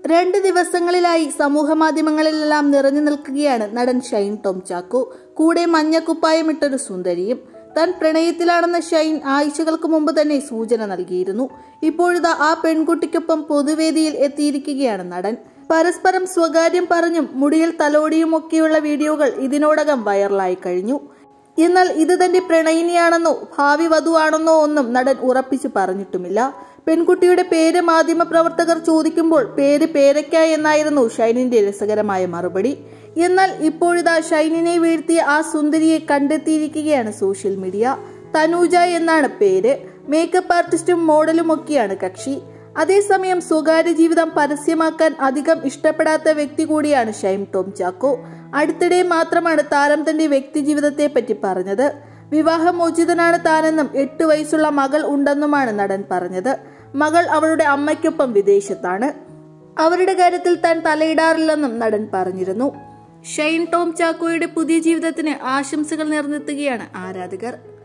രണ്ട് ദിവസങ്ങളിലായി സമൂഹ മാധ്യമങ്ങളിലെല്ലാം നിറഞ്ഞു നിൽക്കുകയാണ് നടൻ ഷൈൻ ടോം ചാക്കോ കൂടെ മഞ്ഞക്കുപ്പായമിട്ടൊരു സുന്ദരിയും താൻ പ്രണയത്തിലാണെന്ന ഷൈൻ ആഴ്ചകൾക്ക് മുമ്പ് തന്നെ സൂചന നൽകിയിരുന്നു ഇപ്പോഴിതാ ആ പെൺകുട്ടിക്കൊപ്പം പൊതുവേദിയിൽ എത്തിയിരിക്കുകയാണ് നടൻ പരസ്പരം സ്വകാര്യം പറഞ്ഞും മുടിയിൽ തലോടിയുമൊക്കെയുള്ള വീഡിയോകൾ ഇതിനോടകം വൈറലായി കഴിഞ്ഞു എന്നാൽ ഇത് തന്റെ പ്രണയിനിയാണെന്നോ ഭാവി വധുവാണെന്നോ ഒന്നും നടൻ ഉറപ്പിച്ചു പറഞ്ഞിട്ടുമില്ല പെൺകുട്ടിയുടെ പേര് മാധ്യമപ്രവർത്തകർ ചോദിക്കുമ്പോൾ പേര് പേരയ്ക്ക എന്നായിരുന്നു ഷൈനിന്റെ രസകരമായ മറുപടി എന്നാൽ ഇപ്പോഴിതാ ഷൈനിനെ വീഴ്ത്തിയ ആ സുന്ദരിയെ കണ്ടെത്തിയിരിക്കുകയാണ് സോഷ്യൽ മീഡിയ തനൂജ എന്നാണ് പേര് മേക്കപ്പ് ആർട്ടിസ്റ്റും മോഡലുമൊക്കെയാണ് കക്ഷി അതേസമയം സ്വകാര്യ ജീവിതം പരസ്യമാക്കാൻ അധികം ഇഷ്ടപ്പെടാത്ത വ്യക്തി കൂടിയാണ് ഷൈം ടോം ചാക്കോ അടുത്തിടെ മാത്രമാണ് താരം തന്റെ വ്യക്തി ജീവിതത്തെ പറ്റി പറഞ്ഞത് വിവാഹമോചിതനാണ് താനെന്നും എട്ട് വയസ്സുള്ള മകൾ ഉണ്ടെന്നുമാണ് നടൻ പറഞ്ഞത് മകൾ അവളുടെ അമ്മയ്ക്കൊപ്പം വിദേശത്താണ് അവരുടെ കാര്യത്തിൽ താൻ തലയിടാറില്ലെന്നും നടൻ പറഞ്ഞിരുന്നു ഷൈൻ ടോം ചാക്കോയുടെ പുതിയ ജീവിതത്തിന് ആശംസകൾ നേർന്നെത്തുകയാണ് ആരാധകർ